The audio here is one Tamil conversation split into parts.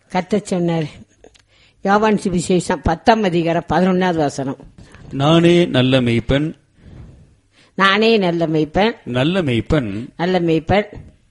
கத்த சொன்னார் யோவான் சுவிசேஷம் பத்தாம் அதிகாரம் பதினொன்னாவது வசனம் நானே நல்ல மெய்ப்பன் நானே நல்ல மேய்ப்பன் நல்ல மெய்ப்பன் நல்ல மேய்ப்பன்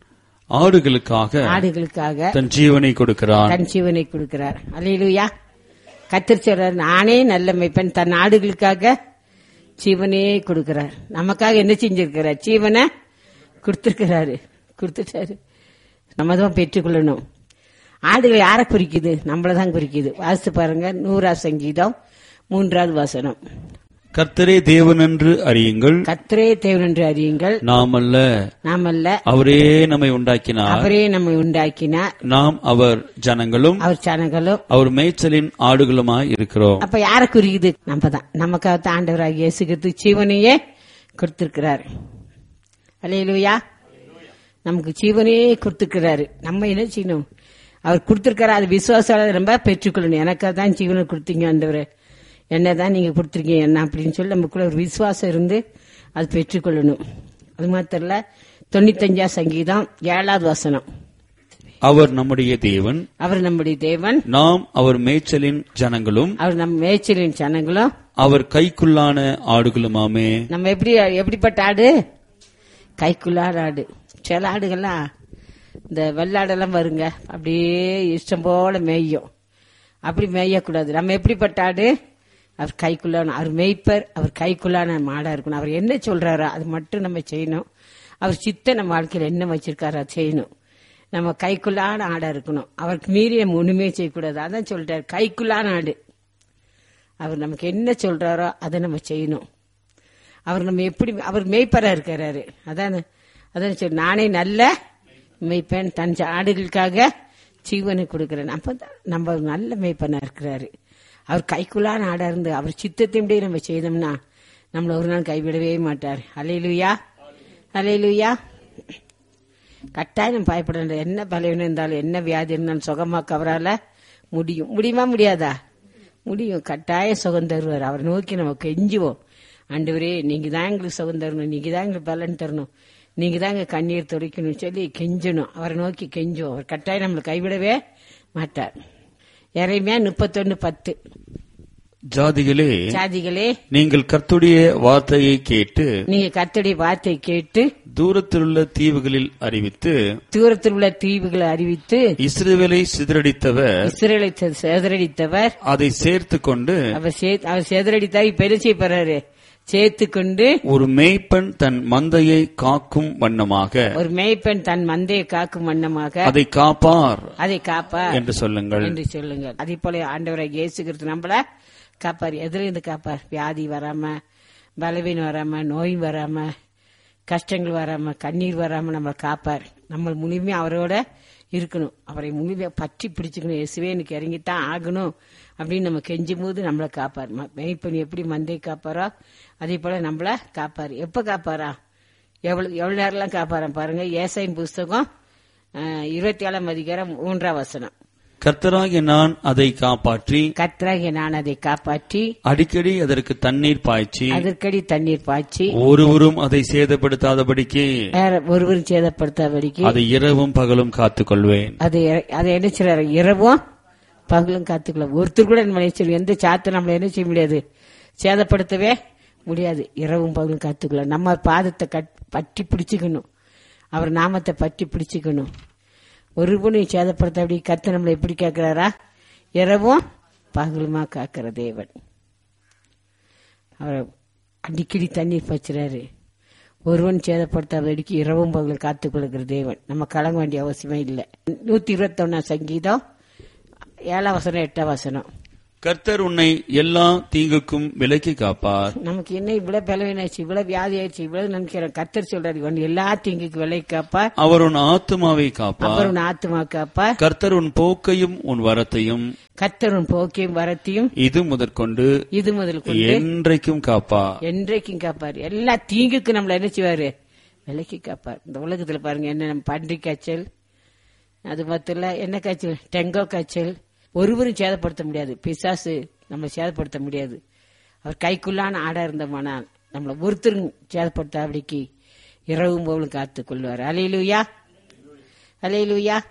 ஆடுகளுக்காக ஆடுகளுக்காக தன் ஜீவனை கொடுக்கிறான் தன் ஜீவனை கொடுக்கிறார் அல்லேலூயா கத்தர் சொல்றார் நானே நல்ல மேய்ப்பன் தன் ஆடுகளுக்காக ஜீவனே கொடுக்கிறார் நமக்காக என்ன செஞ்சிருக்கிறார் ஜீவனை கொடுத்திருக்கிறாரு கொடுத்துட்டாரு நம்ம தான் பெற்றுக்கொள்ளணும் ஆடுகள் யாரை குறிக்குது நம்மள தான் குறிக்குது வாசித்து பாருங்க நூறா சங்கீதம் மூன்றாவது வசனம் கர்த்தரே தேவன் என்று அறியுங்கள் கத்தரே தேவன் என்று அறியுங்கள் நாமல்ல நாமல்ல அவரே நம்மை உண்டாக்கினார் அவரே நம்மை உண்டாக்கினார் நாம் அவர் ஜனங்களும் அவர் சனங்களும் அவர் மேய்ச்சலின் ஆடுகளுமாய் இருக்கிறோம் அப்ப யார குறிக்குது நம்ம தான் நமக்காக ஆண்டவராக இயேசுகிறது ஜீவனையே கொடுத்திருக்கிறார் அல்லேலூயா நமக்கு ஜீவனையே கொடுத்திருக்கிறாரு நம்ம என்ன செய்யணும் அவர் கொடுத்திருக்காரு அது விசுவாசால ரொம்ப பெற்றுக்கொள்ளணும் எனக்காக தான் ஜீவனை கொடுத்தீங்க ஆண்டவரே என்னதான் நீங்க கொடுத்துருக்கீங்க என்ன அப்படின்னு சொல்லி நமக்குள்ள ஒரு விசுவாசம் இருந்து அது பெற்றுக்கொள்ளணும் அது மாத்திரம் இல்ல தொண்ணூத்தஞ்சா சங்கீதம் ஏழாவது வசனம் அவர் நம்முடைய தேவன் அவர் நம்முடைய தேவன் நாம் அவர் மேய்ச்சலின் ஜனங்களும் அவர் நம் மேய்ச்சலின் சனங்களும் அவர் கைக்குள்ளான ஆடுகளுமாமே நம்ம எப்படி எப்படிப்பட்ட ஆடு கைக்குள்ளாட ஆடு சில ஆடுகள்லாம் இந்த வெள்ளாடெல்லாம் வருங்க அப்படியே இஷ்டம் போல மேயும் அப்படி மேயக்கூடாது நம்ம எப்படிப்பட்ட ஆடு அவர் கைக்குள்ளான அவர் மேய்ப்பர் அவர் கைக்குள்ளான மாடா இருக்கணும் அவர் என்ன சொல்றாரோ அது மட்டும் நம்ம செய்யணும் அவர் சித்த நம்ம வாழ்க்கையில் என்ன வச்சிருக்காரோ அதை செய்யணும் நம்ம கைக்குள்ளான ஆடா இருக்கணும் அவருக்கு மீறி நம்ம ஒண்ணுமே செய்யக்கூடாது அதான் சொல்றாரு கைக்குள்ளான ஆடு அவர் நமக்கு என்ன சொல்றாரோ அதை நம்ம செய்யணும் அவர் நம்ம எப்படி அவர் மேய்ப்பரா இருக்கிறாரு அதான் அதான் சரி நானே நல்ல மேய்ப்பேன் தன் ஆடுகளுக்காக ஜீவனை கொடுக்கிறேன் அப்பதான் நம்ம ஒரு நல்ல மேய்ப்பனா இருக்கிறாரு அவர் கைக்குள்ளான ஆடா இருந்து அவர் சித்தத்தின்படி நம்ம செய்தோம்னா நம்மள ஒரு நாள் கைவிடவே மாட்டார் அலையிலுயா அலையிலுயா கட்டாயம் பயப்பட வேண்டாம். என்ன பலவீனம் இருந்தாலும் என்ன வியாதி இருந்தாலும் சுகமாக்க அவரால முடியும் முடியுமா முடியாதா முடியும் கட்டாய சுகம் தருவார் அவரை நோக்கி நம்ம கெஞ்சுவோம் ஆண்டவரே நீங்க தான் எங்களுக்கு சுகம் தரணும் நீங்க தான் எங்களுக்கு பலன் தரணும் நீங்க தான் எங்க கண்ணீர் துடைக்கணும்னு சொல்லி கெஞ்சணும் அவரை நோக்கி கெஞ்சுவோம் அவர் கட்டாயம் நம்மளை கைவிடவே மாட்டார் இறைமையா முப்பத்தொன்னு பத்து ஜாதிகளே சாதிகளே நீங்கள் கர்த்துடைய வார்த்தையை கேட்டு நீங்க கர்த்தருடைய வார்த்தை கேட்டு தூரத்திலுள்ள தீவுகளில் அறிவித்து தூரத்தில் உள்ள தீவுகளை அறிவித்து இஸ்ரவேலை சிதறடித்தவர் இஸ்ரேலை சேதரடித்தவர் அதை சேர்த்து கொண்டு அவர் சே- அவர் சேதரடித்தார் இப்ப என்ன செய்ய போறாரு சேர்த்து கொண்டு ஒரு மேய்ப்பன் தன் மந்தையை காக்கும் வண்ணமாக ஒரு மேய்ப்பெண் தன் மந்தையை காக்கும் வண்ணமாக அதை காப்பார் அதை காப்பா என்று சொல்லுங்கள் என்று சொல்லுங்கள் அதே போல ஆண்டவரை இயேசுகிறது நம்மள காப்பார் எதுல இருந்து காப்பார் வியாதி வராம பலவீனம் வராம நோய் வராம கஷ்டங்கள் வராம கண்ணீர் வராம நம்மளை காப்பார் நம்ம முழுமையா அவரோட இருக்கணும் அவரை முழுமையா பற்றி பிடிச்சுக்கணும் இயேசுவே எனக்கு இறங்கித்தான் ஆகணும் அப்படின்னு நம்ம கெஞ்சும் போது நம்மளை காப்பார் ம- மேய்ப்பன் எப்படி மந்தை காப்பாரோ அதே போல நம்மள காப்பார் எப்ப காப்பாரா எவ்வளவு எவ்வளவு நேரம்லாம் காப்பாரா பாருங்க ஏசாயின் புஸ்தகம் அஹ், இருபத்தி ஏழாம் அதிகாரம் மூன்றாம் வசனம் கர்த்தராகிய நான் அதை காப்பாற்றி கத்ராகிய நான் அதை காப்பாற்றி அடிக்கடி அதற்கு தண்ணீர் பாய்ச்சி அதற்கடி தண்ணீர் பாய்ச்சி ஒருவரும் அதை சேதப்படுத்தாதபடிக்கு வேற ஒருவரும் சேதப்படுத்தாதபடிக்கு அதை இரவும் பகலும் காத்துக்கொள்வேன் அதை அதை என்ன செய்யறாரு இரவும் பகலும் காத்துக்கலாம் ஒருத்தர் கூட நம்ம சொல்லி எந்த சாத்தை நம்மள என்ன செய்ய முடியாது சேதப்படுத்தவே முடியாது இரவும் பகலும் காத்துக்கலாம் நம்ம பாதத்தை கட் பற்றி பிடிச்சுக்கணும் அவர் நாமத்தை பற்றி பிடிச்சுக்கணும் ஒருவனையும் சேதப்படுத்தாபடி கத்து நம்மளை எப்படி கேட்கிறாரா இரவும் பகலுமா காக்கிற தேவன் அவர் அடிக்கடி தண்ணீர் பாய்ச்சுறாரு ஒருவன் சேதப்படுத்தாதடிக்கு இரவும் பகலும் காத்துக் கொள்கிற தேவன் நம்ம கலங்க வேண்டிய அவசியமே இல்லை நூத்தி இருபத்தி சங்கீதம் ஏழாம் வசனம் எட்டாம் வசனம் கர்த்தர் உன்னை எல்லா தீங்குக்கும் விலக்கி காப்பார் நமக்கு என்ன இவ்வளவு பலவீனாச்சு இவ்வளவு வியாதி ஆயிடுச்சு இவ்வளவு நினைக்கிறேன் கத்தர் சொல்றாரு இவன் எல்லா தீங்குக்கு விலை காப்பார் அவர் உன் ஆத்துமாவை காப்பார் அப்புறம் உன் ஆத்துமா காப்பார் கர்த்தர் உன் போக்கையும் உன் வரத்தையும் கத்தர் உன் போக்கையும் வரத்தையும் இது முதற்கொண்டு இது முதல் கொண்டு என்றைக்கும் காப்பார் என்றைக்கும் காப்பார் எல்லா தீங்குக்கும் நம்மள என்ன செய்வாரு விலைக்கு காப்பார் இந்த உலகத்துல பாருங்க என்ன நம்ம பன்றி காய்ச்சல் அது மட்டும் இல்ல என்ன காய்ச்சல் டெங்கோ காய்ச்சல் ஒருவரும் சேதப்படுத்த முடியாது பிசாசு நம்ம சேதப்படுத்த முடியாது அவர் கைக்குள்ளான ஆடா இருந்தோமானால் நம்மள ஒருத்தரும் சேதப்படுத்தாபடிக்கு இரவும் போலும் காத்துக் கொள்வார் அலையிலுயா அலையிலுயா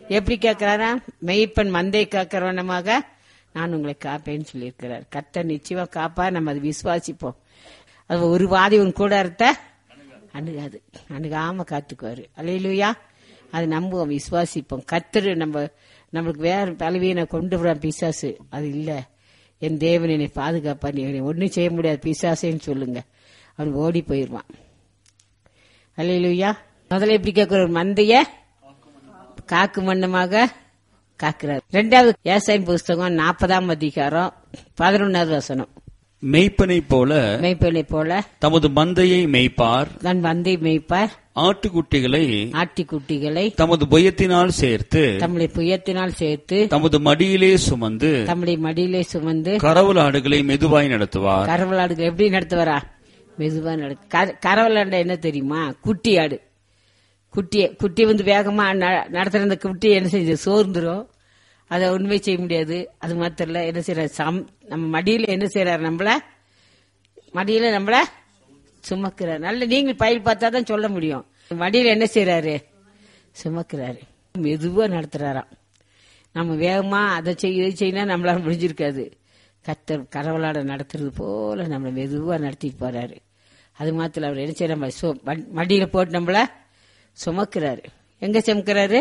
எப்படி கேட்கிறாரா மெய்ப்பன் மந்தை காக்கிறவனமாக நான் உங்களை காப்பேன்னு சொல்லியிருக்கிறார் கர்த்தர் நிச்சயமா காப்பா நம்ம அதை விசுவாசிப்போம் அது ஒரு வாதி உன் கூட இருத்த அணுகாது அணுகாம காத்துக்குவாரு அலையிலுயா அது நம்புவோம் விசுவாசிப்போம் கர்த்தர் நம்ம நம்மளுக்கு வேற பலவீனை கொண்டு வர பிசாசு அது இல்ல என் தேவன் என்னை பாதுகாப்பா நீ ஒன்னும் செய்ய முடியாது பிசாசேன்னு சொல்லுங்க அவன் ஓடி போயிருவான் அலையிலுயா முதல்ல எப்படி கேட்கிற ஒரு மந்தைய காக்கு மன்னமாக காக்கிறார் ரெண்டாவது விவசாயம் புஸ்தகம் நாற்பதாம் அதிகாரம் பதினொன்னாவது வசனம் மெய்ப்பனைப் போல மெய்ப்பெண்ணை போல தமது மந்தையை மேய்ப்பார் தன் மந்தை மேய்ப்பார் ஆட்டுக்குட்டிகளை ஆட்டிக்குட்டிகளை தமது புயத்தினால் சேர்த்து தம்முடைய புயத்தினால் சேர்த்து தமது மடியிலே சுமந்து தம்முடைய மடியிலே சுமந்து கரவல் ஆடுகளை மெதுவாய் நடத்துவார் கரவலாடுகள் எப்படி நடத்துவாரா மெதுவா நடத்து கரவலாண்ட என்ன தெரியுமா குட்டி ஆடு குட்டியை குட்டி வந்து வேகமா ந- நடத்துற அந்த குட்டி என்ன செஞ்சு சோர்ந்துரும் அதை உண்மை செய்ய முடியாது அது மாத்திரம் இல்ல என்ன செய்யறாரு சம் நம்ம மடியில என்ன செய்யறாரு நம்மள மடியில நம்மள சுமக்கிறார் நல்ல நீங்கள் பயில் பார்த்தா தான் சொல்ல முடியும் மடியில என்ன செய்யறாரு சுமக்கிறாரு மெதுவா நடத்துறாராம் நம்ம வேகமா அதை செய்ய இதை செய்யினா நம்மளால முடிஞ்சிருக்காது கத்தர் கரவலாட நடத்துறது போல நம்மளை மெதுவா நடத்திட்டு போறாரு அது மாத்திரம் அவர் என்ன செய்ய நம்ம சு- ம- மடியில போட்டு நம்மள சுமக்கிறாரு எங்க சுமக்கிறாரு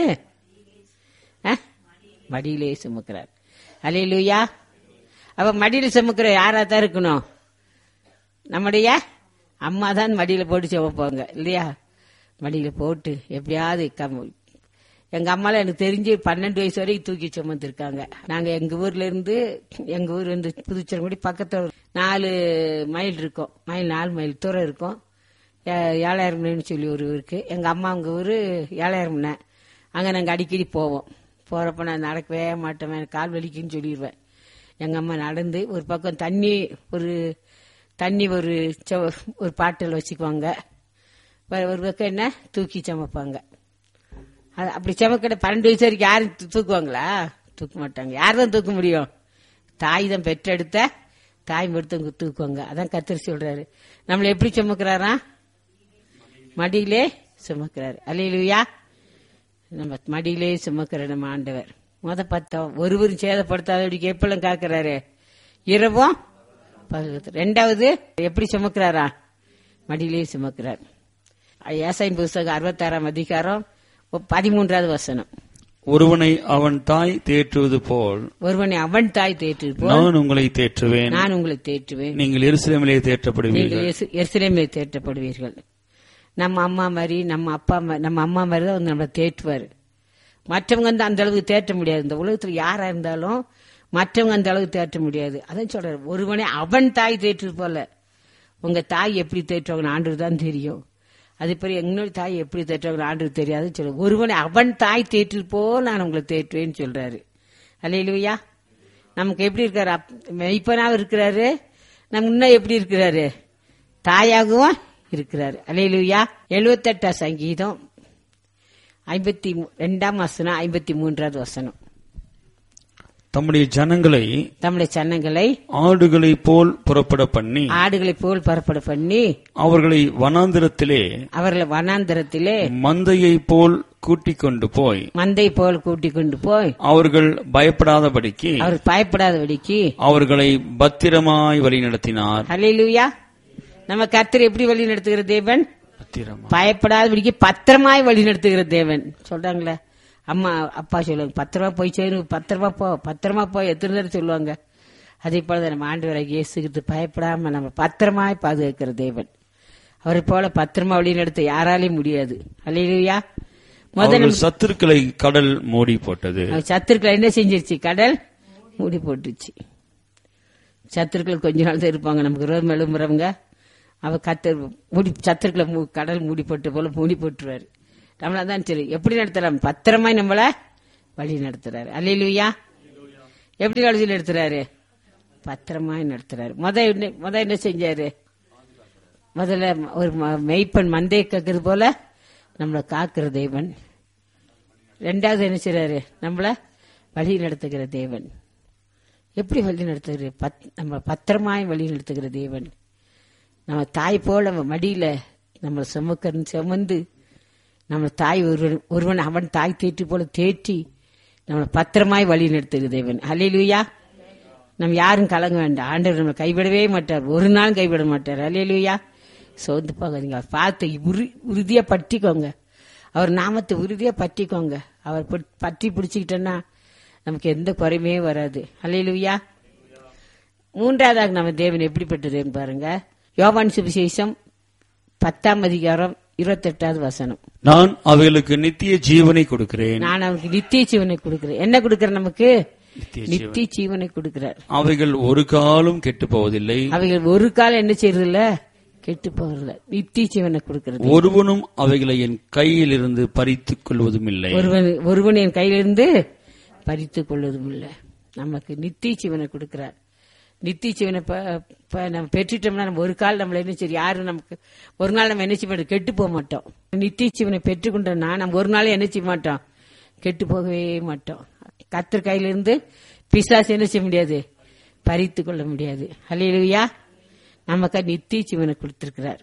ஆ? மடியிலே சுமக்கிறார் அலையிலுயா அவ மடியில சுமக்கிற யாரா தான் இருக்கணும் நம்முடைய அம்மா தான் மடியில போட்டு சுமப்பாங்க இல்லையா மடியில போட்டு எப்படியாவது கம்- எங்க அம்மால எனக்கு தெரிஞ்சு பன்னெண்டு வயசு வரைக்கும் தூக்கி சுமந்துருக்காங்க நாங்க எங்க ஊர்ல இருந்து எங்க ஊர் வந்து புதுச்சேரி பக்கத்துல ஒரு நாலு மைல் இருக்கும் மைல் நாலு மைல் தூரம் இருக்கும் ஏ- ஏழாயிரம் மணின்னு சொல்லி ஒரு ஊருக்கு எங்க அம்மா அவங்க ஊரு ஏழாயிரம் மணி அங்க நாங்க அடிக்கடி போவோம் போறப்ப நான் நடக்கவே மாட்டேன் எனக்கு கால் வலிக்குன்னு சொல்லிடுவேன் எங்க அம்மா நடந்து ஒரு பக்கம் தண்ணி ஒரு தண்ணி ஒரு செவ- ஒரு பாட்டில் வச்சுக்குவாங்க வேற ஒரு பக்கம் என்ன தூக்கி சமைப்பாங்க அது அப்படி சமைக்கிற பன்னெண்டு வயசு வரைக்கும் யாரும் தூ- தூக்குவாங்களா தூக்க மாட்டாங்க யார் தான் தூக்க முடியும் தாய் தான் பெற்றெடுத்த தாய் மட்டும் தூக்குவாங்க அதான் கத்திரி சொல்றாரு நம்மளை எப்படி சுமக்கிறாரா மடியிலே சுமக்கிறாரு அலையிலுயா நம்ம மடியிலே சுமக்கிற நம்ம ஆண்டவர் முத பார்த்தோம் ஒருவரும் சேதப்படுத்தாதபடிக்கு எப்பெல்லாம் காக்குறாரு இரவும் பகலும். ரெண்டாவது எப்படி சுமக்கிறாரா மடியிலே சுமக்கிறார் ஏசாயின் புஸ்தகம் அறுபத்தாறாம் அதிகாரம் பதிமூன்றாவது வசனம் ஒருவனை அவன் தாய் தேற்றுவது போல் ஒருவனை அவன் தாய் தேற்று போல் நான் உங்களை தேற்றுவேன் நான் உங்களை தேற்றுவேன் நீங்கள் எருசலேமிலே தேற்றப்படுவீர்கள் நீங்கள் எசு- எருசலேமிலே தேற்றப்படுவீர்கள் நம்ம அம்மா மாதிரி நம்ம அப்பா மா- நம்ம அம்மா மாதிரி தான் வந்து நம்மளை தேற்றுவார் மற்றவங்க வந்து அந்த அளவுக்கு தேற்ற முடியாது இந்த உலகத்துல யாரா இருந்தாலும் மற்றவங்க அந்த அளவுக்கு தேற்ற முடியாது அதான் சொல்றாரு ஒருவனே அவன் தாய் தேற்று போல உங்க தாய் எப்படி தேற்றுவாங்க ஆண்டு தான் தெரியும் அது பெரிய எங்களோட தாய் எப்படி தேற்றுவாங்க ஆண்டு தெரியாது சொல்ல ஒருவனை அவன் தாய் தேற்று போல் நான் உங்களை தேற்றுவேன்னு சொல்றாரு அல்லையிலுயா நமக்கு எப்படி இருக்காரு அப்- மெய்ப்பனாவும் இருக்கிறாரு நம்ம இன்னும் எப்படி இருக்கிறாரு தாயாகவும் இருக்கிறாரு அலையிலுயா எழுபத்தெட்டாம் சங்கீதம் ஐம்பத்தி மூ- ரெண்டாம் வசனம் ஐம்பத்தி மூன்றாவது வசனம் தம்முடைய ஜனங்களை தம்முடைய சன்னங்களை ஆடுகளைப் போல் புறப்பட பண்ணி ஆடுகளைப் போல் பரப்பட பண்ணி அவர்களை வனாந்திரத்திலே அவர்களை வனாந்தரத்திலே மந்தையைப் போல் கூட்டிக் கொண்டு போய் மந்தை போல் கூட்டிக் கொண்டு போய் அவர்கள் பயப்படாதபடிக்கு அவர் பயப்படாதபடிக்கு அவர்களை பத்திரமாய் வழிநடத்தினார் அலையிலுயா நம்ம கர்த்தர் எப்படி வழி நடத்துகிற தேவன் பத்திரமா பயப்படாதபடிக்கு பத்திரமாய் வழி நடத்துகிற தேவன் சொல்றாங்களே அம்மா அப்பா சொல்லுவாங்க பத்திரமா போய் சேரு பத்திரமா போ பத்திரமா போய் எத்தனை தடவை சொல்லுவாங்க அதே போல நம்ம ஆண்டு இயேசுகிறது பயப்படாம நம்ம பத்திரமாய் பாதுகாக்கிற தேவன் அவரை போல பத்திரமா வழி நடத்த யாராலையும் முடியாது அல்லையா முதல்ல அவர்கள் சத்துருக்களை கடல் மூடி போட்டது சத்துருக்களை என்ன செஞ்சிருச்சு கடல் மூடி போட்டுச்சு சத்துருக்கள் கொஞ்ச நாள் தான் இருப்பாங்க நமக்கு ரோம் எழும்புறவங்க அவ கத்தர் மூடி சத்துருக்களை மூ- கடல் மூடி போட்டு போல மூடி போட்டுருவாரு நம்மள தான் சரி எப்படி நடத்துறாரு பத்திரமாய் நம்மள வழி நடத்துறாரு அல்லையிலுயா எப்படி வழி நடத்துறாரு பத்திரமாய் நடத்துறாரு முத என்ன முத என்ன செஞ்சாரு முதல்ல ஒரு ம- மெய்ப்பன் மந்தையை காக்குறது போல நம்மளை காக்குற தேவன் ரெண்டாவது என்ன செய்றாரு நம்மள வழி நடத்துகிற தேவன் எப்படி வழி நடத்துகிற பத் நம்ம பத்திரமாய் வழி நடத்துகிற தேவன் நம்ம தாய் போல நம்ம மடியில நம்ம சுமக்க சுமந்து நம்ம தாய் ஒருவன் ஒருவன் அவன் தாய் தேற்றி போல தேற்றி நம்மளை பத்திரமாய் வழி நடத்துகிற தேவன் ஹalleluya நம்ம யாரும் கலங்க வேண்டாம் ஆண்டவர் நம்மளை கைவிடவே மாட்டார் ஒரு நாள் கைவிட மாட்டார் ஹalleluya சோர்ந்து போகாதீங்க அவர் பார்த்து உறு உறுதியா பற்றிக்கோங்க அவர் நாமத்தை உறுதியா பற்றிக்கோங்க அவர் பட்- பற்றி பிடிச்சிக்கிட்டோன்னா நமக்கு எந்த குறையுமே வராது ஹalleluya மூன்றாவதாக நம்ம தேவன் எப்படிப்பட்டதுன்னு பாருங்க யோவான் சுவிசேஷம் பத்தாம் அதிகாரம் இருபத்தெட்டாவது வசனம் நான் அவைகளுக்கு நித்திய ஜீவனை கொடுக்கிறேன் நான் அவனுக்கு நித்திய ஜீவனை கொடுக்கிறேன் என்ன கொடுக்கிறேன் நமக்கு நித்திய நித்திய ஜீவனை கொடுக்கிறார் அவைகள் ஒரு காலம் கெட்டு போவதில்லை அவைகள் ஒரு காலம் என்ன செய்யறதில்ல கெட்டு போறதில்ல நித்திய ஜீவனை கொடுக்கிறது ஒருவனும் அவைகளை என் கையிலிருந்து பறித்துக் கொள்வதும் இல்லை ஒருவன் ஒருவன் என் கையிலிருந்து பறித்துக் கொள்வதும் இல்லை நமக்கு நித்திய ஜீவனை கொடுக்கிறார் நித்திய ஜீவனை ப- ப- நம்ம பெற்றுட்டோம்னா நம்ம ஒரு கால் நம்மள என்ன சரி யாரும் நமக்கு ஒரு நாள் நம்ம என்ன செய்ய மாட்டோம் கெட்டு போக மாட்டோம் நித்திய ஜீவனை பெற்றுக்கொண்டோம்னா நம்ம ஒரு நாள் என்ன செய்ய மாட்டோம் கெட்டு போகவே மாட்டோம் கத்தர் கையிலிருந்து பிசாசு என்ன செய்ய முடியாது பறித்து கொள்ள முடியாது அல்லையா நமக்கு நித்திய ஜீவனை கொடுத்திருக்கிறார்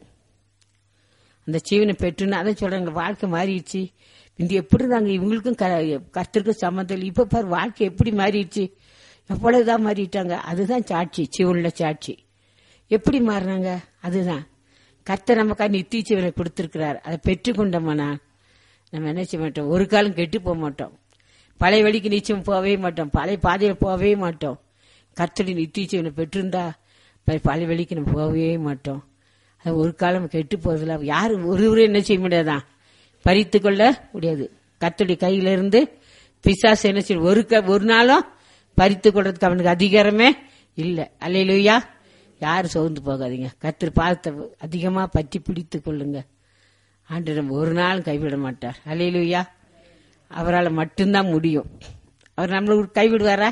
அந்த ஜீவனை பெற்றுன்னு அதை சொல்றாங்க வாழ்க்கை மாறிடுச்சு இந்த எப்படி இருந்தாங்க இவங்களுக்கும் க- கர்த்தருக்கும் சம்மந்தம் இல்லை இப்ப பாரு வாழ்க்கை எப்படி மாறிடுச்சு எவ்வளவுதான் மாறிட்டாங்க அதுதான் சாட்சி சிவன்ல சாட்சி எப்படி மாறினாங்க அதுதான் கர்த்தர் நமக்கா நித்திய ஜீவனை கொடுத்திருக்கிறார் அதை பெற்றுக்கொண்டோம்னா நம்ம என்ன செய்ய மாட்டோம் ஒரு காலம் கெட்டு போக மாட்டோம் பழைய வழிக்கு நிச்சயம் போகவே மாட்டோம் பழைய பாதையில போகவே மாட்டோம் கர்த்தடி நித்திய ஜீவனை பெற்றிருந்தா ப- பழைய வழிக்கு நம்ம போகவே மாட்டோம் அது ஒரு காலம் கெட்டு போறதில்ல யாரும் ஒருவரும் என்ன செய்ய முடியாதான் பறித்து கொள்ள முடியாது கர்த்தருடைய கையில இருந்து பிசாசு என்ன செய்யும் ஒரு க- ஒரு நாளும் பறித்து கொள்றதுக்கு அவனுக்கு அதிகாரமே இல்ல அல்லையிலுயா யாரும் சோர்ந்து போகாதீங்க கர்த்தர் பார்த்த அதிகமா பற்றி பிடித்து கொள்ளுங்க ஆண்டு நம்ம ஒரு நாள் கைவிட மாட்டார் அல்லையிலுயா அவரால் மட்டும்தான் முடியும் அவர் நம்மளை கைவிடுவாரா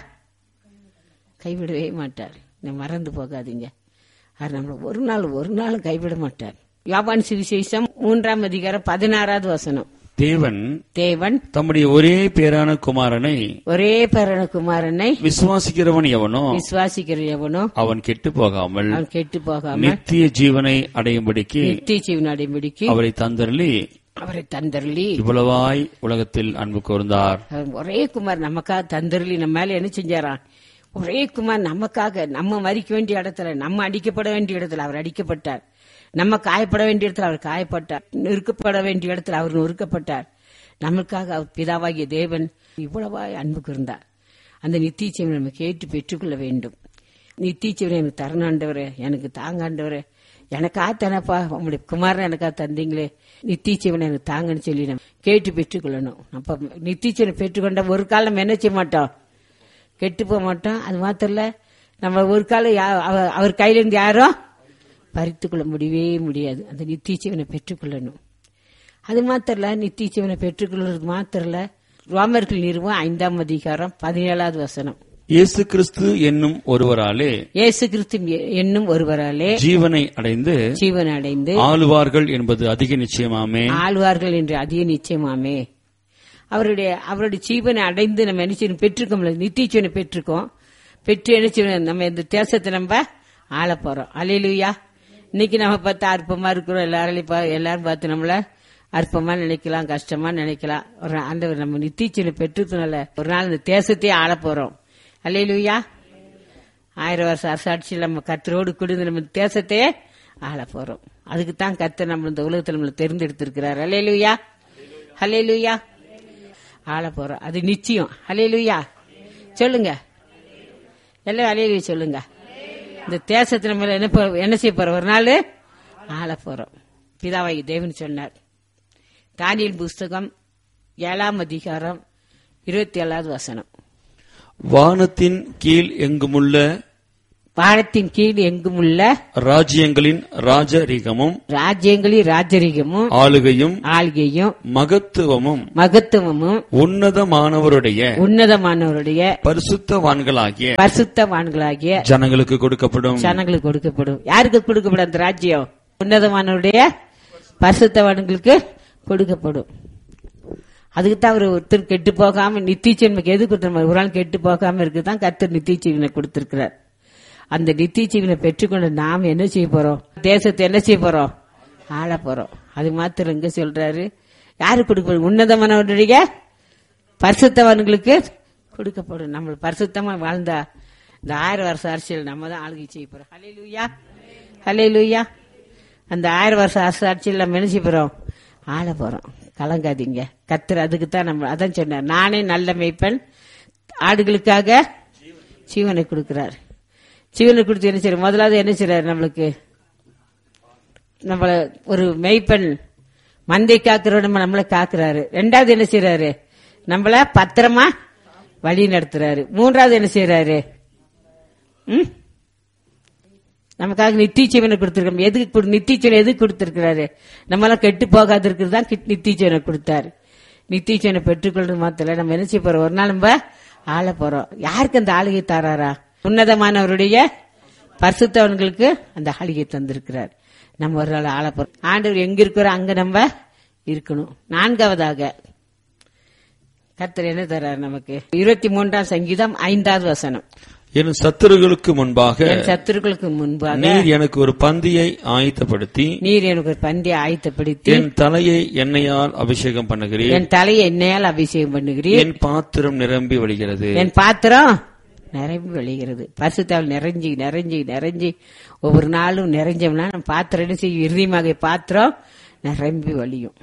கைவிடவே மாட்டார் நீ மறந்து போகாதீங்க அவர் நம்மளை ஒரு நாள் ஒரு நாள் கைவிட மாட்டார் யாபான் சுவிசேஷம் மூன்றாம் அதிகாரம் பதினாறாவது வசனம் தேவன் தேவன் தம்முடைய ஒரே பேரான குமாரனை ஒரே பேரண குமாரனை விசுவாசிக்கிறவன் எவனோ விசுவாசிக்கிற எவனோ அவன் கெட்டு போகாமல் அவன் கெட்டு போகாம நித்திய ஜீவனை அடையும்படிக்கு நித்திய ஜீவனாடி முடிக்கி அவரை தந்தருளி அவரை தந்தருளி இவ்வளவாய் உலகத்தில் அன்பு கூர்ந்தார் அவர் ஒரே குமார் நமக்காக தந்தருளி நம்ம மேல என்ன செஞ்சாராம் ஒரே குமார் நமக்காக நம்ம மறிக்க வேண்டிய இடத்துல நம்ம அடிக்கப்பட வேண்டிய இடத்துல அவர் அடிக்கப்பட்டார் நம்ம காயப்பட வேண்டிய இடத்துல அவர் காயப்பட்டார் நெருக்கப்பட வேண்டிய இடத்துல அவர் நொறுக்கப்பட்டார் நமக்காக அவர் பிதாவாகிய தேவன் இவ்வளவாய் அன்பு கூர்ந்தார் அந்த நித்திய ஜீவனை நம்ம கேட்டு பெற்றுக்கொள்ள வேண்டும் நித்திய ஜீவனை எனக்கு தரணாண்டவரே எனக்கு தாங்காண்டவரே எனக்கா தானப்பா உங்களுடைய குமாரன் எனக்கா தந்தீங்களே நித்திய ஜீவனை எனக்கு தாங்கன்னு சொல்லி நம்ம கேட்டு பெற்றுக்கொள்ளணும் அப்ப நித்திய ஜீவனை பெற்றுக்கொண்ட ஒரு காலம் நம்ம என்ன செய்ய மாட்டோம் கெட்டு போக மாட்டோம் அது மாத்திரம் இல்ல நம்ம ஒரு காலம் யா- அவ- அவர் கையிலிருந்து யாரும் பறித்து கொள்ள முடியவே முடியாது அந்த நித்திய ஜீவனை பெற்றுக்கொள்ளணும் அது மாத்திரம் இல்ல நித்திய ஜீவனை பெற்றுக்கொள்வது மாத்திரம் இல்ல ரோமர்கள் நிறுவம் ஐந்தாம் அதிகாரம் பதினேழாவது வசனம் இயேசு கிறிஸ்து என்னும் ஒருவராலே இயேசு கிறிஸ்து என்னும் ஒருவராலே ஜீவனை அடைந்து ஜீவன் அடைந்து ஆளுவார்கள் என்பது அதிக நிச்சயமாமே ஆழ்வார்கள் என்று அதிக நிச்சயமாமே அவருடைய அவருடைய ஜீவனை அடைந்து நம்ம என்ன செய்யணும் பெற்றிருக்கோம்ல நித்திய ஜீவனை பெற்றிருக்கோம் பெற்று என்ன செய்யணும் நம்ம இந்த தேசத்தை நம்ம ஆள போறோம் அலையிலுயா இன்னைக்கு நம்ம பார்த்து அற்பமா இருக்கிறோம் எல்லாரையும் பா- எல்லாரும் பார்த்து நம்மள அற்பமா நினைக்கலாம் கஷ்டமா நினைக்கலாம் ஒரு ஆண்டவர் நம்ம நித்திய ஜீவனை பெற்றிருக்கனால ஒரு நாள் இந்த தேசத்தையே ஆள போறோம் அலையிலுயா ஆயிரம் வருஷம் அரசாட்சியில் நம்ம கத்தரோடு குடிந்து நம்ம தேசத்தையே ஆள போறோம் அதுக்கு தான் கத்தர் நம்ம இந்த உலகத்தில் நம்மளை தேர்ந்தெடுத்திருக்கிறார் ஹalleluya ஹalleluya ஆள போறோம் அது நிச்சயம் ஹalleluya சொல்லுங்க எல்லாம் ஹalleluya சொல்லுங்க இந்த தேசத்தை நம்ம என்ன போ- என்ன செய்ய போறோம் ஒரு நாள் ஆள போறோம் பிதாவாகி தேவன் சொன்னார் தானியல் புஸ்தகம் ஏழாம் அதிகாரம் இருபத்தி ஏழாவது வசனம் வானத்தின் கீழ் எங்குமுள்ள வானத்தின் கீழ் எங்கும் உள்ள ராஜ்யங்களின் ராஜரீகமும் ராஜ்யங்களின் ராஜரிகமும் ஆளுகையும் ஆள்கையும் மகத்துவமும் மகத்துவமும் உன்னதமானவருடைய உன்னதமானவருடைய பரிசுத்தவான்களாகிய பரிசுத்தவான்களாகிய ஜனங்களுக்கு கொடுக்கப்படும் ஜனங்களுக்கு கொடுக்கப்படும் யாருக்கு கொடுக்கப்படும் அந்த ராஜ்யம் உன்னதமானவருடைய பரிசுத்தவான்களுக்கு கொடுக்கப்படும் அதுக்கு தான் அவர் ஒருத்தர் கெட்டு போகாம நித்தியச்சீவனுக்கு எது கொடுத்தாரு ஒரு நாள் கெட்டு போகாம இருக்குதான் கர்த்தர் நித்தியச்சீவனை கொடுத்திருக்கிறார் அந்த நித்தியச்சீவனை பெற்றுக்கொண்டு நாம் என்ன செய்ய போறோம் தேசத்தை என்ன செய்ய போறோம் ஆள போறோம் அது மாத்திரம் இங்க சொல்றாரு யாரு கொடுக்க உன்னதமானவருடைய பரிசுத்தவான்களுக்கு கொடுக்கப்படும் நம்ம பரிசுத்தமா வாழ்ந்தா இந்த ஆயிரம் வருஷ அரசியல் நம்ம தான் ஆளுகை செய்ய போறோம் ஹலே லூயா ஹலே லூயா அந்த ஆயிரம் வருஷ அரசு ஆட்சியில் நம்ம என்ன செய்ய போறோம் ஆள போறோம் கலங்காதீங்க கத்துற அதுக்கு தான் நம்ம அதான் சொன்னார் நானே நல்ல மேய்ப்பன் ஆடுகளுக்காக ஜீவனை கொடுக்கிறார் ஜீவனை கொடுத்து என்ன செய்யறாரு முதலாவது என்ன செய்யறாரு நம்மளுக்கு நம்மள ஒரு மெய்ப்பெண் மந்தை காக்குறோட நம்மள காக்குறாரு ரெண்டாவது என்ன செய்யறாரு நம்மள பத்திரமா வழி நடத்துறாரு மூன்றாவது என்ன செய்யறாரு ம்? நமக்காக நித்திய ஜீவனை கொடுத்திருக்கோம் எதுக்கு கொடு- நித்திய ஜீவனை எதுக்கு கொடுத்திருக்கிறாரு நம்மளாம் கெட்டு போகாது இருக்கிறது தான் கிட்- நித்திய ஜீவனை கொடுத்தாரு நித்திய ஜீவனை பெற்றுக்கொள்றது மாத்திர நம்ம என்ன செய்ய போறோம் ஒரு நாள் நம்ம ஆள போறோம் யாருக்கு அந்த ஆளுகை தாராரா உன்னதமானவருடைய பரிசுத்தவன்களுக்கு அந்த ஆளுகை தந்திருக்கிறார் நம்ம ஒரு நாள் ஆள போறோம் ஆண்டவர் எங்க இருக்கிறோம் அங்க நம்ம இருக்கணும் நான்காவதாக கர்த்தர் என்ன தர்றாரு நமக்கு இருபத்தி மூன்றாம் சங்கீதம் ஐந்தாவது வசனம் என் சத்துருகளுக்கு முன்பாக என் சத்துருக்களுக்கு முன்பாக நீர் எனக்கு ஒரு பந்தியை ஆயத்தப்படுத்தி நீர் எனக்கு ஒரு பந்தியை ஆயத்தப்படுத்தி என் தலையை எண்ணெயால் அபிஷேகம் பண்ணுகிறீர் என் தலையை எண்ணெயால் அபிஷேகம் பண்ணுகிறீர் என் பாத்திரம் நிரம்பி வழிகிறது என் பாத்திரம் நிரம்பி வழிகிறது பரிசுத்தாவில் நிறைஞ்சி நிறைஞ்சி நிறைஞ்சி ஒவ்வொரு நாளும் நிறைஞ்சோம்னா நம்ம பாத்திரம் என்ன செய்யும் இறுதியாக பாத்திரம் நிரம்பி வழியும்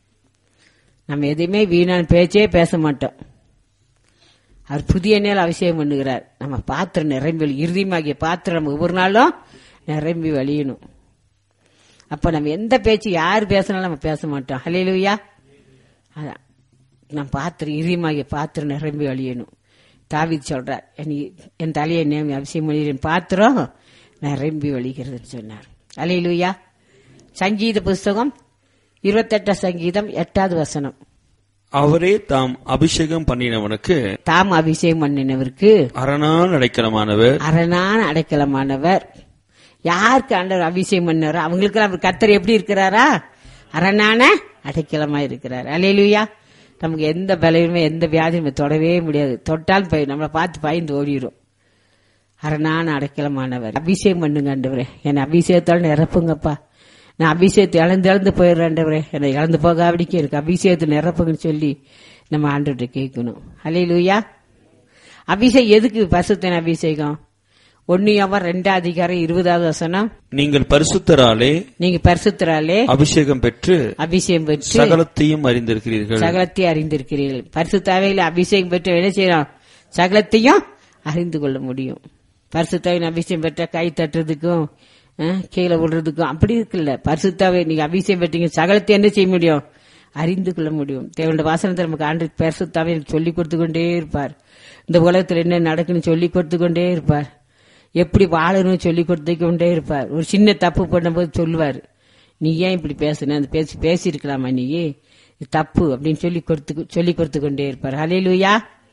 நம்ம எதையுமே வீணான பேச்சே பேச மாட்டோம் அவர் புதிய எண்ணெயில் அபிஷேகம் பண்ணுகிறார் நம்ம பாத்திரம் நிரம்பி வழி இறுதியமாகிய பாத்திரம் நம்ம ஒவ்வொரு நாளும் நிரம்பி வழியணும் அப்ப நம்ம எந்த பேச்சு யார் பேசினாலும் நம்ம பேச மாட்டோம் ஹலேலுயா அதான் நான் பாத்திரம் இறுதியமாகிய பாத்திரம் நிரம்பி வழியணும் தாவித் சொல்றார் என் என் தலையை நேமி அபிஷேகம் பண்ணி என் பாத்திரம் நிரம்பி வழிகிறதுன்னு சொன்னார் அலையிலுயா சங்கீத புஸ்தகம் இருபத்தெட்டாம் சங்கீதம் எட்டாவது வசனம் அவரே தாம் அபிஷேகம் பண்ணினவனுக்கு தாம் அபிஷேகம் பண்ணினவருக்கு அரணால் அடைக்கலமானவர் அரணான அடைக்கலமானவர் யாருக்கு ஆண்டவர் அபிஷேகம் பண்ணாரோ அவங்களுக்கு அவர் கத்தர் எப்படி இருக்கிறாரா அரணான அடைக்கலமா இருக்கிறார் அலையிலுயா நமக்கு எந்த பலயுமே எந்த வியாதியுமே தொடவே முடியாது தொட்டால் பய நம்மளை பார்த்து பயந்து ஓடிடும் அரணான அடைக்கலமானவர் அபிஷேகம் பண்ணுங்க ஆண்டவரே என்னை அபிஷேகத்தால் நிரப்புங்கப்பா நான் அபிஷேகத்தை இழந்து இழந்து போயிடுறேன் ஆண்டவரே என்னை இழந்து போகாவிடிக்க எனக்கு அபிஷேகத்தை நிரப்புங்கன்னு சொல்லி நம்ம ஆண்டவர்கிட்ட கேட்கணும் அலையிலுயா அபிஷேகம் எதுக்கு பசுத்தன அபிஷேகம் ஒன்னியவன் ரெண்டாம் அதிகாரம் இருபதாவது வசனம் நீங்கள் பரிசுத்தராலே நீங்க பரிசுத்தராலே அபிஷேகம் பெற்று அபிஷேகம் பெற்று சகலத்தையும் அறிந்திருக்கிறீர்கள் சகலத்தை அறிந்திருக்கிறீர்கள் பரிசுத்தாவையில் அபிஷேகம் பெற்று என்ன செய்யலாம் சகலத்தையும் அறிந்து கொள்ள முடியும் பரிசுத்தாவின் அபிஷேகம் பெற்ற கை தட்டுறதுக்கும் அஹ், கீழே விடுறதுக்கும் அப்படி இருக்குல்ல பரிசுத்தாவை நீங்க அபிஷேகம் பெற்றீங்க சகலத்தை என்ன செய்ய முடியும் அறிந்து கொள்ள முடியும் தேவனுடைய வாசனத்தை நமக்கு ஆண்டு பரிசுத்தாவை சொல்லி கொடுத்து கொண்டே இருப்பார் இந்த உலகத்தில் என்ன நடக்குன்னு சொல்லி கொடுத்து கொண்டே இருப்பார் எப்படி வாழணும்னு சொல்லி கொடுத்து கொண்டே இருப்பார் ஒரு சின்ன தப்பு பண்ணும்போது சொல்லுவார் நீ ஏன் இப்படி பேசுன அந்த பேசி பேசியிருக்கலாமா நீ இது தப்பு அப்படின்னு சொல்லி கொடுத்து சொல்லி கொடுத்து கொண்டே இருப்பார் ஹalleluya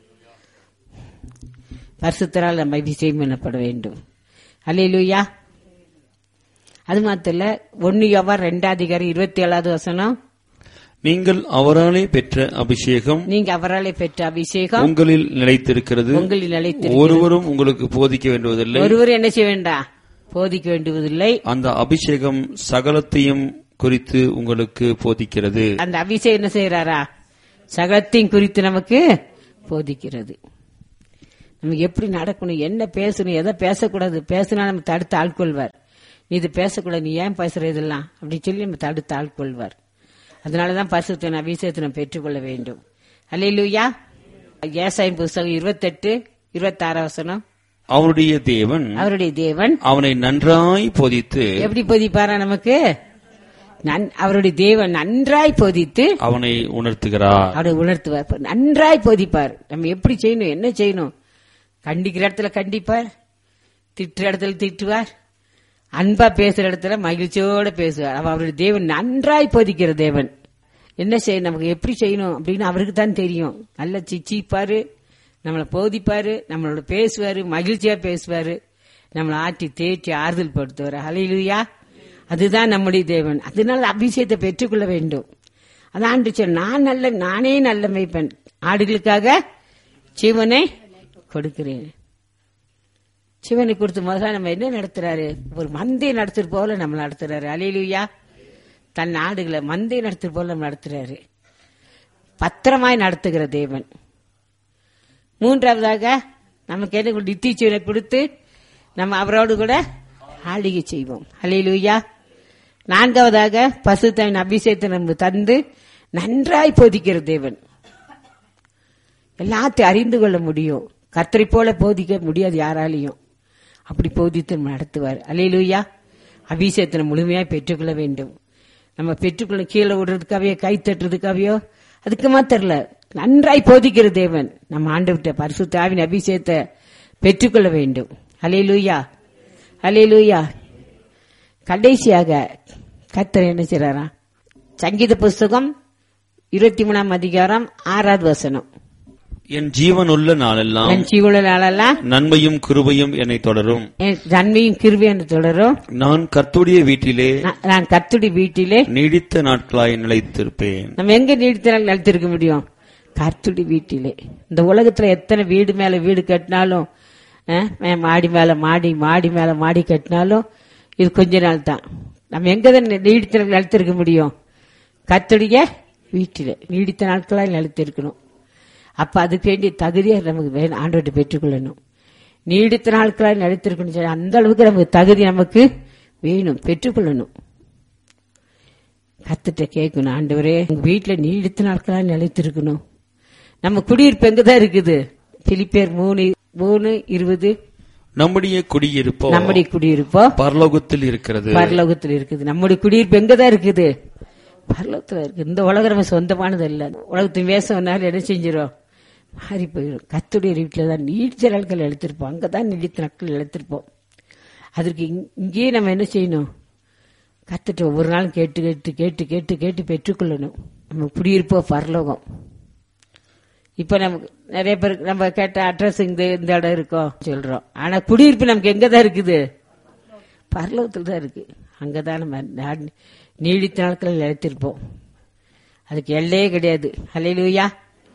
பரிசுத்தரால் நம்ம அபிஷேகம் பண்ணப்பட வேண்டும் ஹalleluya அது மாத்திரம் இல்ல ஒன்னு யோவான் ரெண்டாம் அதிகாரம் இருபத்தி ஏழாவது வசனம் நீங்கள் அவராலே பெற்ற அபிஷேகம் நீங்க அவராலே பெற்ற அபிஷேகம் உங்களில் நிலைத்திருக்கிறது உங்களில் நிலைத்து ஒருவரும் உங்களுக்கு போதிக்க வேண்டுவதில்லை ஒருவர் என்ன செய்ய வேண்டாம் போதிக்க வேண்டுவதில்லை அந்த அபிஷேகம் சகலத்தையும் குறித்து உங்களுக்கு போதிக்கிறது அந்த அபிஷேகம் என்ன செய்யறாரா சகலத்தையும் குறித்து நமக்கு போதிக்கிறது நமக்கு எப்படி நடக்கணும் என்ன பேசணும் எதை பேசக்கூடாது பேசினா நம்ம தடுத்து ஆட்கொள்வார் நீ இது பேசக்கூடாது நீ ஏன் பேசுற இதெல்லாம் அப்படின்னு சொல்லி நம்ம தடுத்து ஆட்கொள்வார் அதனாலதான் பரிசுத்தின் அபிஷேகத்தை நம்ம பெற்றுக்கொள்ள வேண்டும் அல்லையிலுயா ஏசாயின் புஸ்தகம் இருபத்தெட்டு இருபத்தாறாம் வசனம் அவருடைய தேவன் அவருடைய தேவன் அவனை நன்றாய் போதித்து எப்படி போதிப்பாரா நமக்கு நன்- அவருடைய தேவன் நன்றாய் போதித்து அவனை உணர்த்துகிறார் அவரை உணர்த்துவார் இப்ப நன்றாய் போதிப்பார் நம்ம எப்படி செய்யணும் என்ன செய்யணும் கண்டிக்கிற இடத்துல கண்டிப்பார் திட்டுற இடத்துல திட்டுவார் அன்பா பேசுற இடத்துல மகிழ்ச்சியோட பேசுவார் அவ அவருடைய தேவன் நன்றாய் போதிக்கிற தேவன் என்ன செய்யணும் நமக்கு எப்படி செய்யணும் அப்படின்னு அவருக்கு தான் தெரியும் நல்லா சிச்சிப்பாரு நம்மளை போதிப்பாரு நம்மளோட பேசுவாரு மகிழ்ச்சியா பேசுவாரு நம்மளை ஆட்டி தேற்றி ஆறுதல் படுத்துவார் ஹalleluya அதுதான் நம்முடைய தேவன் அதனால அபிஷேகத்தை பெற்றுக்கொள்ள வேண்டும் அதான் ஆண்டு சொல் நான் நல்ல நானே நல்ல மெய்ப்பன் ஆடுகளுக்காக ஜீவனை கொடுக்கிறேன் சிவனை கொடுத்து முதல்ல நம்ம என்ன நடத்துறாரு ஒரு மந்தை நடத்துறது போல நம்ம நடத்துறாரு அலையிலுயா தன் ஆடுகளை மந்தை நடத்துறது போல நம்ம நடத்துறாரு பத்திரமாய் நடத்துகிற தேவன் மூன்றாவதாக நமக்கு என்ன நித்திச்சுவனை கொடுத்து நம்ம அவரோடு கூட ஆளிகை செய்வோம் ஹalleluya நான்காவதாக பசுத்தவன் அபிஷேகத்தை நம்ம தந்து நன்றாய் போதிக்கிற தேவன் எல்லாத்தையும் அறிந்து கொள்ள முடியும் கர்த்தரை போல போதிக்க முடியாது யாராலையும் அப்படி போதித்து நடத்துவார் அலையிலுயா அபிஷேகத்தை முழுமையாக பெற்றுக்கொள்ள வேண்டும் நம்ம பெற்றுக்கொள்ள கீழே விடுறதுக்காகவே கை தட்டுறதுக்காகவோ அதுக்கு மாத்திரல நன்றாய் போதிக்கிற தேவன் நம்ம ஆண்டு விட்ட பரிசுத்தாவின் அபிஷேகத்தை பெற்றுக்கொள்ள வேண்டும் அலையிலுயா அலையிலுயா கடைசியாக கர்த்தர் என்ன செய்றாரா சங்கீத புஸ்தகம் இருபத்தி மூணாம் அதிகாரம் ஆறாவது வசனம் என் ஜீவனுள்ள நாளெல்லாம் என் ஜீவன நாளெல்லாம் நன்மையும் கிருபையும் என்னை தொடரும் என் நன்மையும் கிருபை என்று தொடரும் நான் கர்த்துடைய வீட்டிலே நான் நான் கர்த்துடைய வீட்டிலே நீடித்த நாட்களாய் நிலைத்திருப்பேன் நம்ம எங்க நீடித்த நிலைத்திருக்க முடியும் கர்த்துடைய வீட்டிலே இந்த உலகத்துல எத்தனை வீடு மேல வீடு கட்டினாலும் அஹ், மே- மாடி மேல மாடி மாடி மேல மாடி கட்டினாலும் இது கொஞ்ச நாள் தான் நம்ம எங்க தான் நீடித்த நிலைத்திருக்க முடியும் கர்த்துடைய வீட்டிலே நீடித்த நாட்களாய் நிலைத்திருக்கணும் அப்ப அதுக்கு வேண்டிய தகுதியை நமக்கு வேணும் ஆண்டோட்டு பெற்றுக்கொள்ளணும் நீடித்த நாட்களாய் நிலைத்திருக்கணும் சொல்லி அந்த அளவுக்கு நமக்கு தகுதி நமக்கு வேணும் பெற்றுக்கொள்ளணும் கத்துட்ட கேட்கணும் ஆண்டவரே உங்க வீட்டுல நீடித்த நாட்களா நிலைத்திருக்கணும் நம்ம குடியிருப்பு எங்கதான் இருக்குது பிலிப்பேர் மூணு மூணு இருபது நம்முடைய குடியிருப்போ நம்முடைய குடியிருப்போ பரலோகத்தில் இருக்கிறது பரலோகத்துல இருக்குது நம்முடைய குடியிருப்பு எங்கதான் இருக்குது பரலோகத்துல இருக்கு இந்த உலகம் நம்ம சொந்தமானது இல்ல உலகத்தின் வேசம்னால என்ன செஞ்சிடும் மாறி போயிடும் கத்துடைய வீட்டுல தான் நீடித்த நாட்கள் எழுத்திருப்போம் அங்கதான் நீடித்த நாட்கள் எழுத்திருப்போம் அதற்கு இங்- இங்கேயே நம்ம என்ன செய்யணும் கத்துட்டு ஒவ்வொரு நாளும் கேட்டு கேட்டு கேட்டு கேட்டு கேட்டு பெற்றுக்கொள்ளணும் நம்ம குடியிருப்போ பரலோகம் இப்ப நமக்கு நிறைய பேருக்கு நம்ம கேட்ட அட்ரஸ் இந்த இந்த இடம் இருக்கோம் சொல்றோம் ஆனா குடியிருப்பு நமக்கு எங்கதான் இருக்குது பரலோகத்தில் தான் இருக்கு அங்கதான் நம்ம நா- நீடித்த நாட்களில் நிலைத்திருப்போம் அதுக்கு எல்லையே கிடையாது ஹalleluya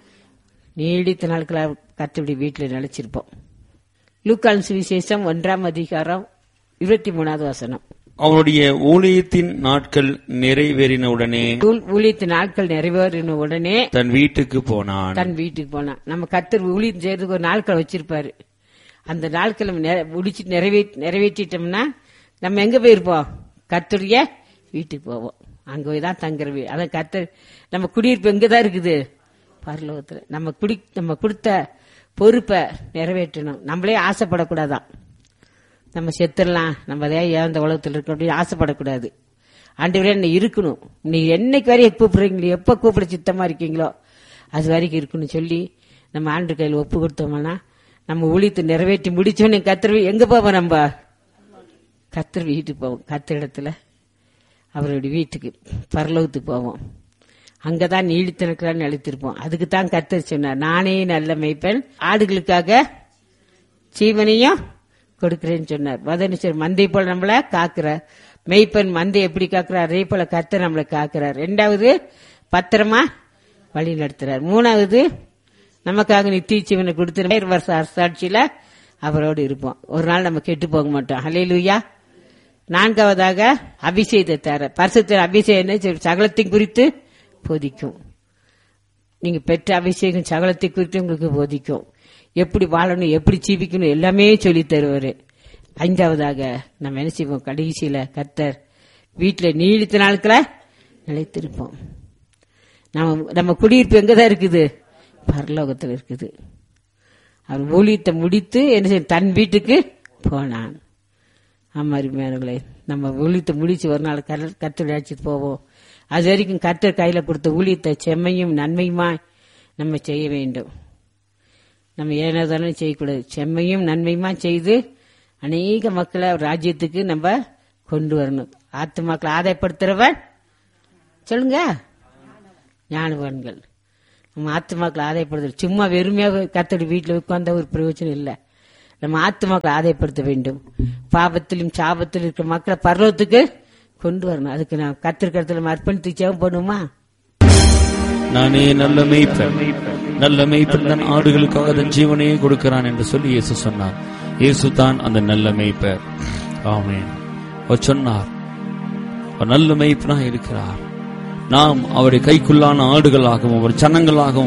நீடித்த நாட்களாக கத்தபடி வீட்டில் நிலைச்சிருப்போம் லூக்கான் சுவிசேஷம் ஒன்றாம் அதிகாரம் இருபத்தி மூணாவது வசனம் அவனுடைய ஊழியத்தின் நாட்கள் நிறைவேறினவுடனே ஊ- ஊழியத்து நாட்கள் நிறைவேறின உடனே தன் வீட்டுக்கு போனான் தன் வீட்டுக்கு போனான் நம்ம கத்தர் ஊழியம் செய்யறதுக்கு ஒரு நாட்கள் வச்சிருப்பாரு அந்த நாட்கள் நம்ம நிறை- முடிச்சு நிறைவே நிறைவேற்றிட்டோம்னா நம்ம எங்க போயிருப்போம் கத்தருடைய வீட்டுக்கு போவோம் அங்க போய் தான் தங்குற வீடு அதான் கத்தர் நம்ம குடியிருப்பு எங்க தான் இருக்குது பரலோகத்துல நம்ம குடி நம்ம கொடுத்த பொறுப்பை நிறைவேற்றணும் நம்மளே ஆசைப்படக்கூடாதான் நம்ம செத்துடலாம் நம்ம அதே ஏன் இந்த உலகத்தில் இருக்க அப்படின்னு ஆசைப்படக்கூடாது ஆண்டவரே என்ன இருக்கணும் நீ என்னைக்கு வரையும் கூப்பிடுறீங்களோ எப்ப கூப்பிட சித்தமா இருக்கீங்களோ அது வரைக்கும் இருக்கணும் சொல்லி நம்ம ஆண்டு கையில் ஒப்பு கொடுத்தோம்னா நம்ம ஊழியத்தை நிறைவேற்றி முடிச்சோன்னு கத்திர எங்க போவோம் நம்ம கத்திர வீட்டுக்கு போவோம் கத்திர இடத்துல அவருடைய வீட்டுக்கு பரலோகத்துக்கு போவோம் அங்கதான் நீடித்திருக்கிறான்னு அழைத்திருப்போம் அதுக்கு தான் கத்தர் சொன்னார் நானே நல்ல மெய்ப்பெண் ஆடுகளுக்காக ஜீவனையும் கொடுக்கிறேன்னு சொன்னார் மதனிச்சர் மந்தை போல நம்மள காக்குறார் மெய்ப்பெண் மந்தை எப்படி காக்குறார் அதே போல கர்த்தர் நம்மளை காக்குறார் ரெண்டாவது பத்திரமா வழி நடத்துறார் மூணாவது நமக்காக நித்திய ஜீவனை கொடுத்து நேர் வருஷ அரசாட்சியில அவரோடு இருப்போம் ஒரு நாள் நம்ம கெட்டு போக மாட்டோம் ஹalleluya நான்காவதாக அபிஷேகத்தை தர பரிசுத்த அபிஷேகம் என்ன செய்யும்? சகலத்தின் குறித்து போதிக்கும் நீங்க பெற்ற அபிஷேகம் சகலத்தை குறித்து உங்களுக்கு போதிக்கும் எப்படி வாழணும் எப்படி ஜீவிக்கணும் எல்லாமே சொல்லி தருவாரு ஐந்தாவதாக நம்ம என்ன செய்வோம் கடைசியில கத்தர் வீட்டுல நீடித்த நாட்களை நிலைத்திருப்போம் நம்ம நம்ம குடியிருப்பு எங்கதான் இருக்குது பரலோகத்தில் இருக்குது அவர் ஊழியத்தை முடித்து என்ன செய்ய தன் வீட்டுக்கு போனான் ஆமா அருமையானவர்களே நம்ம ஊழியத்தை முடிச்சு ஒரு நாள் கத்தர் அழைச்சிட்டு போவோம் அது வரைக்கும் கர்த்தர் கையில கொடுத்த ஊழியத்தை செம்மையும் நன்மையுமா நம்ம செய்ய வேண்டும் நம்ம ஏனதானே செய்யக்கூடாது செம்மையும் நன்மையுமா செய்து அநேக மக்களை அவர் ராஜ்யத்துக்கு நம்ம கொண்டு வரணும் ஆத்துமாக்களை ஆதாயப்படுத்துறவன் சொல்லுங்க ஞானவான்கள் நம்ம ஆத்துமாக்களை ஆதாயப்படுத்த சும்மா வெறுமையாக கத்தடி வீட்டில் உட்கார்ந்த ஒரு பிரயோஜனம் இல்லை நம்ம ஆத்துமாக்களை ஆதாயப்படுத்த வேண்டும் பாவத்திலும் சாபத்திலும் இருக்கிற மக்களை பர்வத்துக்கு கொண்டு வரணும் அதுக்கு நான் கத்திருக்கிறதுல நம்ம அர்ப்பணித்து ஜெபம் பண்ணுமா நானே நல்ல மேய்ப்பன் நல்ல மேய்ப்பன் தன் ஆடுகளுக்காக தன் ஜீவனையே கொடுக்கிறான் என்று சொல்லி இயேசு சொன்னார் இயேசு தான் அந்த நல்ல மேய்ப்பர் ஆமென் அவர் சொன்னார் அவர் நல்ல மேய்ப்பனாக இருக்கிறார் நாம் அவருடைய கைக்குள்ளான ஆடுகளாகவும் அவர் சனங்களாகவும்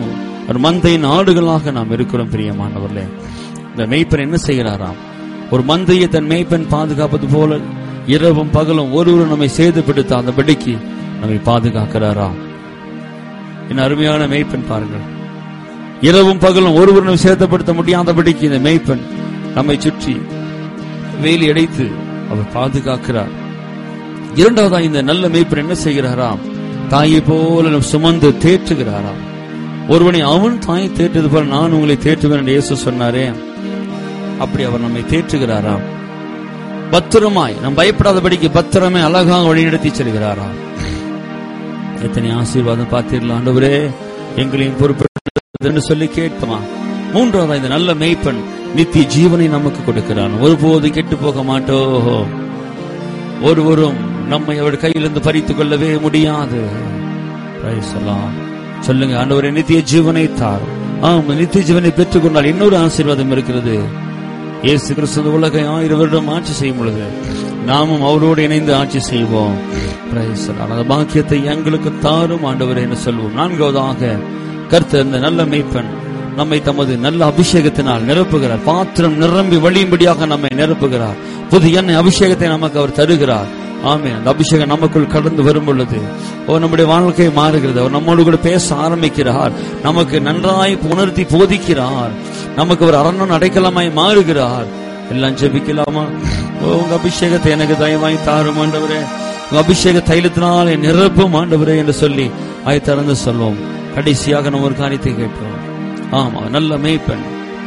ஒரு மந்தையின் ஆடுகளாக நாம் இருக்கிறோம் பிரியமானவர்களே இந்த மெய்ப்பன் என்ன செய்கிறாராம் ஒரு மந்தையை தன் மெய்ப்பன் பாதுகாப்பது போல இரவும் பகலும் ஒருவரும் நம்மை சேதப்படுத்த அந்த படிக்கு நம்மை பாதுகாக்கிறாராம் என் அருமையான மெய்ப்பன் பாருங்கள் இரவும் பகலும் ஒருவரும் சேதப்படுத்த முடியாதபடிக்கு இந்த மெய்ப்பன் நம்மை சுற்றி வேலி அடைத்து அவர் பாதுகாக்கிறார் இரண்டாவதா இந்த நல்ல மெய்ப்பன் என்ன செய்கிறாராம் தாயை போல சுமந்து தேற்றுகிறாராம் ஒருவனை அவன் தாய் தேற்றது போல நான் உங்களை தேற்றுவேன் என்று இயேசு சொன்னாரே அப்படி அவர் நம்மை தேற்றுகிறாராம் பத்திரமாய் நாம் பயப்படாதபடிக்கு பத்திரமே அழகாக வழிநடத்தி செல்கிறாராம் எத்தனை ஆசீர்வாதம் பார்த்தீர்களா ஆண்டவரே எங்களையும் பொறுப்பெடுத்து என்று சொல்லி கேட்போமா மூன்றாவது இந்த நல்ல மெய்ப்பன் நித்திய ஜீவனை நமக்கு கொடுக்கிறான் ஒருபோது கெட்டு போக மாட்டோ ஒருவரும் நம்மை அவர் கையிலிருந்து பறித்துக் கொள்ளவே முடியாது Praise the Lord. சொல்லுங்க ஆண்டவரே நித்திய ஜீவனை தார் ஆம் நித்திய ஜீவனை பெற்றுக்கொண்டால் இன்னொரு ஆசீர்வாதம் இருக்கிறது இயேசு கிறிஸ்து உலகை ஆயிரம் வருடம் ஆட்சி செய்யும் பொழுது நாமும் அவரோடு இணைந்து ஆட்சி செய்வோம் Praise the Lord. அந்த பாக்கியத்தை எங்களுக்கு தாரும் ஆண்டவரே என்று சொல்வோம் நான்காவதாக கர்த்தர் இந்த நல்ல மெய்ப்பன் நம்மை தமது நல்ல அபிஷேகத்தினால் நிரப்புகிறார் பாத்திரம் நிரம்பி வழியும்படியாக நம்மை நிரப்புகிறார் புது எண்ணெய் அபிஷேகத்தை நமக்கு அவர் தருகிறார் ஆமே அந்த அபிஷேகம் நமக்குள் கடந்து வரும் பொழுது ஓ நம்முடைய வாழ்க்கை மாறுகிறது அவர் நம்மோடு கூட பேச ஆரம்பிக்கிறார் நமக்கு நன்றாய் உணர்த்தி போதிக்கிறார் நமக்கு ஒரு அரண்மனை அடைக்கலமாய் மாறுகிறார் எல்லாம் ஜெபிக்கலாமா ஓ உங்க அபிஷேகத்தை எனக்கு தயவாய் தாரும் ஆண்டவரே உங்க அபிஷேக தைலத்தினால் என் நிரப்பும் ஆண்டவரே என்று சொல்லி ஆய் திறந்து சொல்வோம் கடைசியாக நம்ம ஒரு காரியத்தை கேட்போம் ஆமா நல்ல மேய்ப்பன்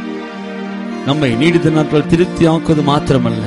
நம்மை நீடித்த நாட்கள் திருப்தி ஆக்குவது மாத்திரமல்ல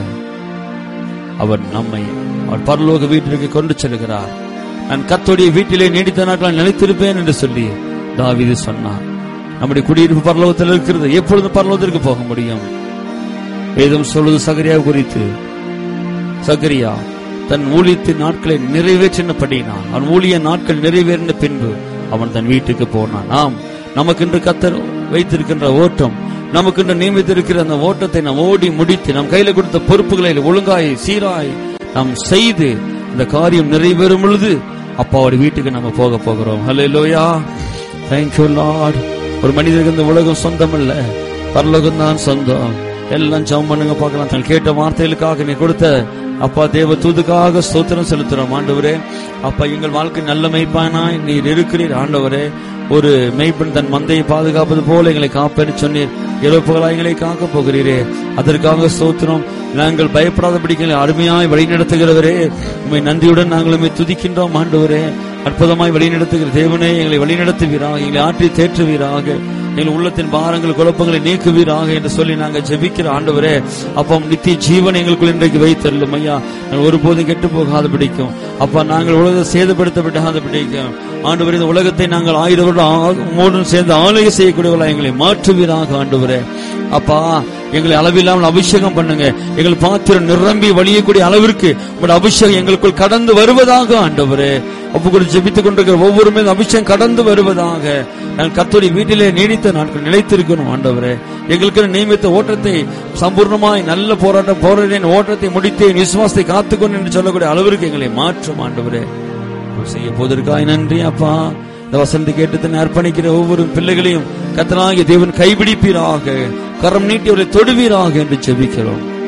அவர் நம்மை அவர் பரலோக வீட்டிற்கு கொண்டு செல்கிறார் நான் கத்தோடைய வீட்டிலே நீடித்த நாட்கள் நிலைத்திருப்பேன் என்று சொல்லி தாவீது சொன்னார் நம்முடைய குடியிருப்பு பரலோகத்தில் இருக்கிறது எப்பொழுது பரலோகத்திற்கு போக முடியும் வேதம் சொல்வது சகரியா குறித்து சகரியா தன் ஊழியத்தின் நாட்களை நிறைவேற்றினபடினான் அவன் ஊழிய நாட்கள் நிறைவேறின பின்பு அவன் தன் வீட்டுக்கு போனான் ஆம் நமக்கென்று கத்தர் வைத்திருக்கின்ற ஓட்டம் நமக்கென்று நியமித்திருக்கிற அந்த ஓட்டத்தை நாம் ஓடி முடித்து நம் கையில கொடுத்த பொறுப்புகளை ஒழுங்காய் சீராய் நாம் செய்து இந்த காரியம் நிறைவேறும் பொழுது அப்பாவோட வீட்டுக்கு நம்ம போக போகிறோம் ஹலோ லோயா தேங்க்யூ லார்ட் ஒரு மனிதருக்கு இந்த உலகம் சொந்தம் இல்ல பரலோகம் தான் சொந்தம் எல்லாம் ஜெபம் பண்ணுங்க பார்க்கலாம் தான் கேட்ட வார்த்தைகளுக்காக நீ கொடுத்த அப்பா தேவ தூதுக்காக ஸ்தோத்திரம் செலுத்துறோம் ஆண்டவரே அப்பா எங்கள் வாழ்க்கை நல்ல மெய்ப்பானாய் நீர் இருக்கிறீர் ஆண்டவரே ஒரு மெய்ப்பெண் தன் மந்தையை பாதுகாப்பது போல எங்களை காப்பேன்னு சொன்னீர் இழப்புகளாய் எங்களை காக்க போகிறீரே அதற்காக ஸ்தோத்திரம் நாங்கள் பயப்படாதபடி எங்களை அருமையாய் வழிநடத்துகிறவரே உண்மை நன்றியுடன் நாங்கள் உண்மை துதிக்கின்றோம் ஆண்டவரே அற்புதமாய் வழிநடத்துகிற தேவனே எங்களை வழிநடத்துவீராக எங்களை ஆற்றி தேற்றுவீராக எங்கள் உள்ளத்தின் பாரங்கள் குழப்பங்களை நீக்குவீராக என்று சொல்லி நாங்கள் ஜெபிக்கிற ஆண்டவரே அப்பா நித்திய ஜீவன் எங்களுக்குள் இன்றைக்கு வைத்தருளும் ஐயா நாங்கள் ஒருபோதும் கெட்டு போகாத பிடிக்கும் அப்பா நாங்கள் உலகத்தை சேதப்படுத்த விடாத பிடிக்கும் ஆண்டவரே இந்த உலகத்தை நாங்கள் ஆயிரம் வருடம் மூடும் சேர்ந்து ஆலய செய்யக்கூடியவர்களா எங்களை மாற்றுவீராக ஆண்டவரே அப்பா எங்களை அளவில்லாமல் அபிஷேகம் பண்ணுங்க எங்கள் பாத்திரம் நிரம்பி வழியக்கூடிய அளவிற்கு உங்களுடைய அபிஷேகம் எங்களுக்குள் கடந்து வருவதாக ஆண்டவரே அப்போ கூட ஜெபித்துக் கொண்டிருக்கிற ஒவ்வொரு மேலும் அபிஷேகம் கடந்து வருவதாக நான் கத்தோடைய வீட்டிலே நீடித்த நாட்கள் நிலைத்திருக்கணும் ஆண்டவரே எங்களுக்கு நியமித்த ஓட்டத்தை சம்பூர்ணமாய் நல்ல போராட்டம் போராடின ஓட்டத்தை முடித்தேன் விசுவாசத்தை காத்துக்கொண்டு என்று சொல்லக்கூடிய அளவிற்கு எங்களை மாற்றும் ஆண்டவரே செய்ய போவதற்காய் நன்றி அப்பா இந்த வசந்தி கேட்டு தன்னை அர்ப்பணிக்கிற ஒவ்வொரு பிள்ளைகளையும் கத்தனாகிய தேவன் கைபிடிப்பீராக கரம் நீட்டி அவரை தொடுவீராக என்று ஜெபிக்கிறோம்